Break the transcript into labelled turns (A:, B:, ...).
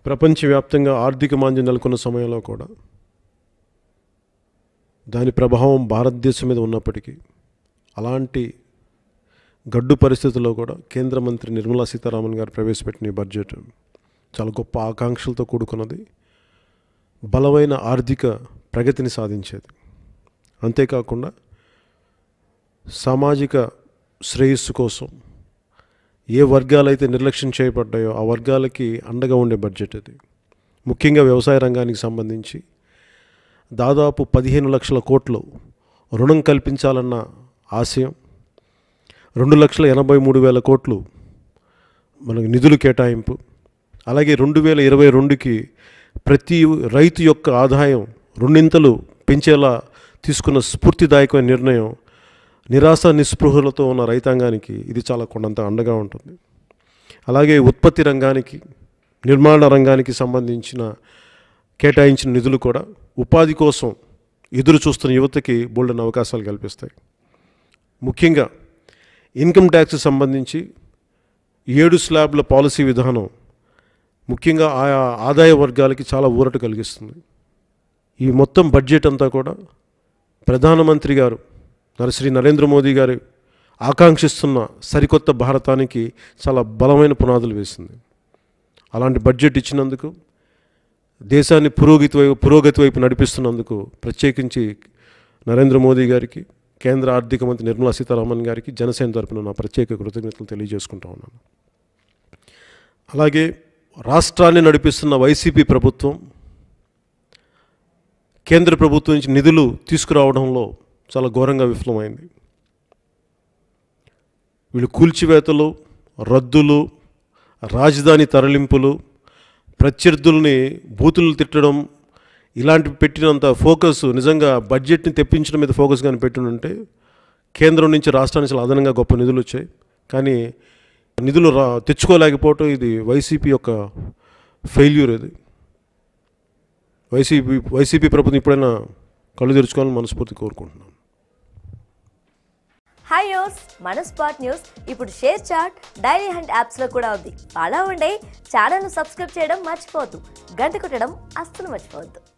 A: ప్రపంచవ్యాప్తంగా ఆర్థిక మాంద్యం నెలకొన్న సమయంలో కూడా దాని ప్రభావం భారతదేశం మీద ఉన్నప్పటికీ అలాంటి గడ్డు పరిస్థితుల్లో కూడా కేంద్ర మంత్రి నిర్మలా సీతారామన్ గారు ప్రవేశపెట్టిన ఈ బడ్జెట్ చాలా గొప్ప ఆకాంక్షలతో కూడుకున్నది బలమైన ఆర్థిక ప్రగతిని సాధించేది అంతేకాకుండా సామాజిక శ్రేయస్సు కోసం ఏ వర్గాలైతే నిర్లక్ష్యం చేయబడ్డాయో ఆ వర్గాలకి అండగా ఉండే బడ్జెట్ ఇది ముఖ్యంగా వ్యవసాయ రంగానికి సంబంధించి దాదాపు పదిహేను లక్షల కోట్లు రుణం కల్పించాలన్న ఆశయం రెండు లక్షల ఎనభై మూడు వేల కోట్లు మనకు నిధులు కేటాయింపు అలాగే రెండు వేల ఇరవై రెండుకి ప్రతి రైతు యొక్క ఆదాయం రెండింతలు పెంచేలా తీసుకున్న స్ఫూర్తిదాయకమైన నిర్ణయం నిరాశ నిస్పృహలతో ఉన్న రైతాంగానికి ఇది చాలా కొండంత అండగా ఉంటుంది అలాగే ఉత్పత్తి రంగానికి నిర్మాణ రంగానికి సంబంధించిన కేటాయించిన నిధులు కూడా ఉపాధి కోసం ఎదురు చూస్తున్న యువతకి బోల్డెన్ అవకాశాలు కల్పిస్తాయి ముఖ్యంగా ఇన్కమ్ ట్యాక్స్ సంబంధించి ఏడు స్లాబ్ల పాలసీ విధానం ముఖ్యంగా ఆయా ఆదాయ వర్గాలకి చాలా ఊరట కలిగిస్తుంది ఈ మొత్తం బడ్జెట్ అంతా కూడా ప్రధానమంత్రి గారు నర శ్రీ నరేంద్ర మోదీ గారు ఆకాంక్షిస్తున్న సరికొత్త భారతానికి చాలా బలమైన పునాదులు వేసింది అలాంటి బడ్జెట్ ఇచ్చినందుకు దేశాన్ని పురోగతి వైపు పురోగతి వైపు నడిపిస్తున్నందుకు ప్రత్యేకించి నరేంద్ర మోదీ గారికి కేంద్ర ఆర్థిక మంత్రి నిర్మలా సీతారామన్ గారికి జనసేన తరపున నా ప్రత్యేక కృతజ్ఞతలు తెలియజేసుకుంటా ఉన్నాను అలాగే రాష్ట్రాన్ని నడిపిస్తున్న వైసీపీ ప్రభుత్వం కేంద్ర ప్రభుత్వం నుంచి నిధులు తీసుకురావడంలో చాలా ఘోరంగా విఫలమైంది వీళ్ళు కూల్చివేతలు రద్దులు రాజధాని తరలింపులు ప్రత్యర్థుల్ని బూతులు తిట్టడం ఇలాంటివి పెట్టినంత ఫోకస్ నిజంగా బడ్జెట్ని తెప్పించడం మీద ఫోకస్ కానీ పెట్టినుంటే కేంద్రం నుంచి రాష్ట్రానికి చాలా అదనంగా గొప్ప నిధులు వచ్చాయి కానీ నిధులు రా తెచ్చుకోలేకపోవటం ఇది వైసీపీ యొక్క ఫెయిల్యూర్ ఇది వైసీపీ వైసీపీ ప్రభుత్వం ఇప్పుడైనా కళ్ళు తెరుచుకోవాలని మనస్ఫూర్తి కోరుకుంటున్నాను
B: హాయ్ యోస్ మన స్పాట్ న్యూస్ ఇప్పుడు షేర్ చాట్ డైలీ హండ్ యాప్స్లో కూడా ఉంది అలా ఉండే ఛానల్ను సబ్స్క్రైబ్ చేయడం మర్చిపోవద్దు గంట కొట్టడం అస్సలు మర్చిపోవద్దు